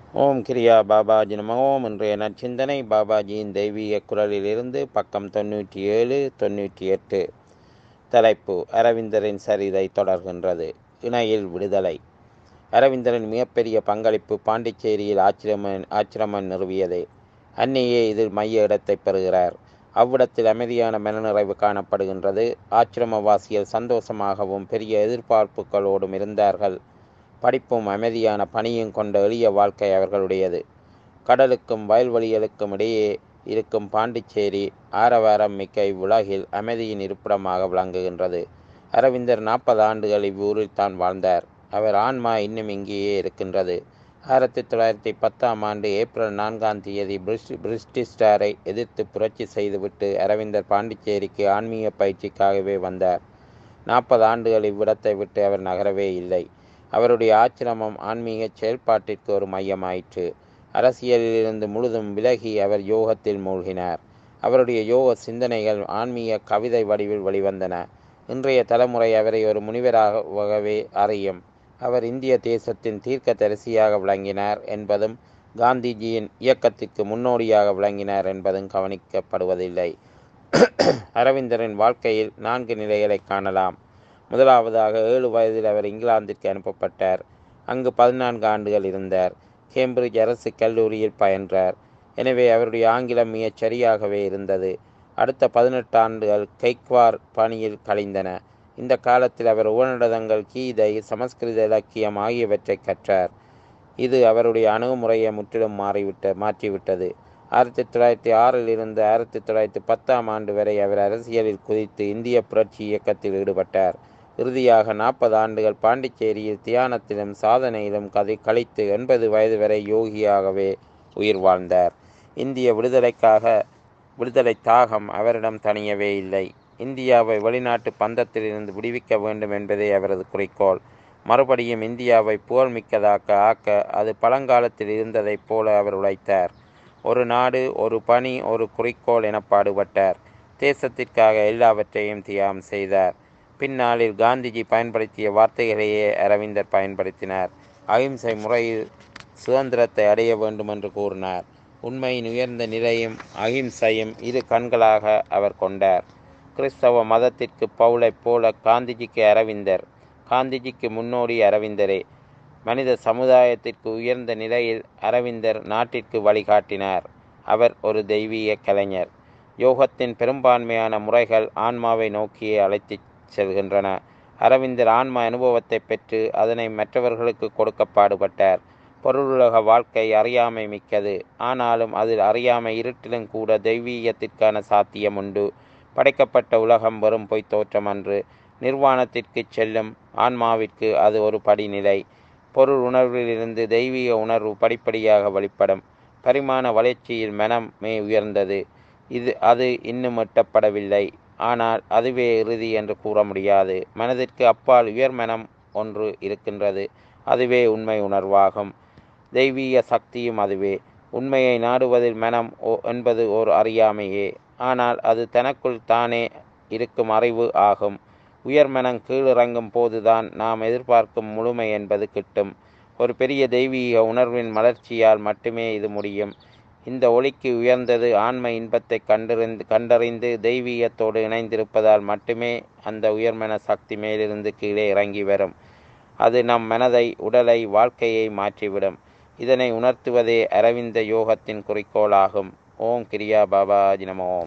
ஓம் கிரியா பாபாஜி நம ஓம் இன்றைய நற்சிந்தனை பாபாஜியின் தெய்வீக குரலிலிருந்து பக்கம் தொண்ணூற்றி ஏழு தொண்ணூற்றி எட்டு தலைப்பு அரவிந்தரின் சரிதை தொடர்கின்றது இணையில் விடுதலை அரவிந்தரின் மிகப்பெரிய பங்களிப்பு பாண்டிச்சேரியில் ஆச்சிரமன் ஆச்சிரமம் நிறுவியதே அன்னையே இதில் மைய இடத்தை பெறுகிறார் அவ்விடத்தில் அமைதியான மனநிறைவு காணப்படுகின்றது ஆச்சிரமவாசிகள் சந்தோஷமாகவும் பெரிய எதிர்பார்ப்புகளோடும் இருந்தார்கள் படிப்பும் அமைதியான பணியும் கொண்ட எளிய வாழ்க்கை அவர்களுடையது கடலுக்கும் வயல்வெளிகளுக்கும் இடையே இருக்கும் பாண்டிச்சேரி ஆரவாரம் மிக்க இவ்வுலகில் அமைதியின் இருப்பிடமாக விளங்குகின்றது அரவிந்தர் நாற்பது ஆண்டுகள் இவ்வூரில் தான் வாழ்ந்தார் அவர் ஆன்மா இன்னும் இங்கேயே இருக்கின்றது ஆயிரத்தி தொள்ளாயிரத்தி பத்தாம் ஆண்டு ஏப்ரல் நான்காம் தேதி பிரிஸ் பிரிஸ்டிஸ்டாரை எதிர்த்து புரட்சி செய்துவிட்டு அரவிந்தர் பாண்டிச்சேரிக்கு ஆன்மீக பயிற்சிக்காகவே வந்தார் நாற்பது ஆண்டுகள் இவ்விடத்தை விட்டு அவர் நகரவே இல்லை அவருடைய ஆச்சிரமம் ஆன்மீக செயல்பாட்டிற்கு ஒரு மையமாயிற்று அரசியலிலிருந்து முழுதும் விலகி அவர் யோகத்தில் மூழ்கினார் அவருடைய யோக சிந்தனைகள் ஆன்மீக கவிதை வடிவில் வெளிவந்தன இன்றைய தலைமுறை அவரை ஒரு முனிவராகவே அறியும் அவர் இந்திய தேசத்தின் தீர்க்க தரிசியாக விளங்கினார் என்பதும் காந்திஜியின் இயக்கத்திற்கு முன்னோடியாக விளங்கினார் என்பதும் கவனிக்கப்படுவதில்லை அரவிந்தரின் வாழ்க்கையில் நான்கு நிலைகளை காணலாம் முதலாவதாக ஏழு வயதில் அவர் இங்கிலாந்திற்கு அனுப்பப்பட்டார் அங்கு பதினான்கு ஆண்டுகள் இருந்தார் கேம்பிரிட்ஜ் அரசு கல்லூரியில் பயின்றார் எனவே அவருடைய ஆங்கிலம் மிகச் சரியாகவே இருந்தது அடுத்த பதினெட்டு ஆண்டுகள் கைக்வார் பணியில் கழிந்தன இந்த காலத்தில் அவர் உபநிடதங்கள் கீதை சமஸ்கிருத இலக்கியம் ஆகியவற்றை கற்றார் இது அவருடைய அணுகுமுறையை முற்றிலும் மாறிவிட்ட மாற்றிவிட்டது ஆயிரத்தி தொள்ளாயிரத்தி ஆறில் இருந்து ஆயிரத்தி தொள்ளாயிரத்தி பத்தாம் ஆண்டு வரை அவர் அரசியலில் குதித்து இந்திய புரட்சி இயக்கத்தில் ஈடுபட்டார் இறுதியாக நாற்பது ஆண்டுகள் பாண்டிச்சேரியில் தியானத்திலும் சாதனையிலும் கதை கழித்து எண்பது வயது வரை யோகியாகவே உயிர் வாழ்ந்தார் இந்திய விடுதலைக்காக விடுதலை தாகம் அவரிடம் தணியவே இல்லை இந்தியாவை வெளிநாட்டு பந்தத்திலிருந்து விடுவிக்க வேண்டும் என்பதே அவரது குறிக்கோள் மறுபடியும் இந்தியாவை புகழ்மிக்கதாக்க ஆக்க அது பழங்காலத்தில் இருந்ததைப் போல அவர் உழைத்தார் ஒரு நாடு ஒரு பணி ஒரு குறிக்கோள் என பாடுபட்டார் தேசத்திற்காக எல்லாவற்றையும் தியாகம் செய்தார் பின்னாளில் காந்திஜி பயன்படுத்திய வார்த்தைகளையே அரவிந்தர் பயன்படுத்தினார் அகிம்சை முறையில் சுதந்திரத்தை அடைய வேண்டும் என்று கூறினார் உண்மையின் உயர்ந்த நிலையும் அகிம்சையும் இரு கண்களாக அவர் கொண்டார் கிறிஸ்தவ மதத்திற்கு பவுலைப் போல காந்திஜிக்கு அரவிந்தர் காந்திஜிக்கு முன்னோடி அரவிந்தரே மனித சமுதாயத்திற்கு உயர்ந்த நிலையில் அரவிந்தர் நாட்டிற்கு வழிகாட்டினார் அவர் ஒரு தெய்வீக கலைஞர் யோகத்தின் பெரும்பான்மையான முறைகள் ஆன்மாவை நோக்கியே அழைத்துச் செல்கின்றன அரவிந்தர் ஆன்ம அனுபவத்தை பெற்று அதனை மற்றவர்களுக்கு கொடுக்க பாடுபட்டார் பொருளுலக வாழ்க்கை அறியாமை மிக்கது ஆனாலும் அதில் அறியாமை இருட்டிலும் கூட தெய்வீகத்திற்கான சாத்தியம் உண்டு படைக்கப்பட்ட உலகம் வெறும் பொய் தோற்றம் அன்று நிர்வாணத்திற்கு செல்லும் ஆன்மாவிற்கு அது ஒரு படிநிலை பொருள் உணர்விலிருந்து தெய்வீக உணர்வு படிப்படியாக வெளிப்படும் பரிமாண வளர்ச்சியில் மனம் மே உயர்ந்தது இது அது இன்னும் எட்டப்படவில்லை ஆனால் அதுவே இறுதி என்று கூற முடியாது மனதிற்கு அப்பால் உயர் மனம் ஒன்று இருக்கின்றது அதுவே உண்மை உணர்வாகும் தெய்வீக சக்தியும் அதுவே உண்மையை நாடுவதில் மனம் என்பது ஓர் அறியாமையே ஆனால் அது தனக்குள் தானே இருக்கும் அறிவு ஆகும் உயர்மனம் கீழிறங்கும் போதுதான் நாம் எதிர்பார்க்கும் முழுமை என்பது கிட்டும் ஒரு பெரிய தெய்வீக உணர்வின் மலர்ச்சியால் மட்டுமே இது முடியும் இந்த ஒளிக்கு உயர்ந்தது ஆன்ம இன்பத்தை கண்டறிந்து கண்டறிந்து தெய்வீகத்தோடு இணைந்திருப்பதால் மட்டுமே அந்த உயர்மன சக்தி மேலிருந்து கீழே இறங்கி வரும் அது நம் மனதை உடலை வாழ்க்கையை மாற்றிவிடும் இதனை உணர்த்துவதே அரவிந்த யோகத்தின் குறிக்கோளாகும் ஓம் கிரியா பாபாஜி நம ஓம்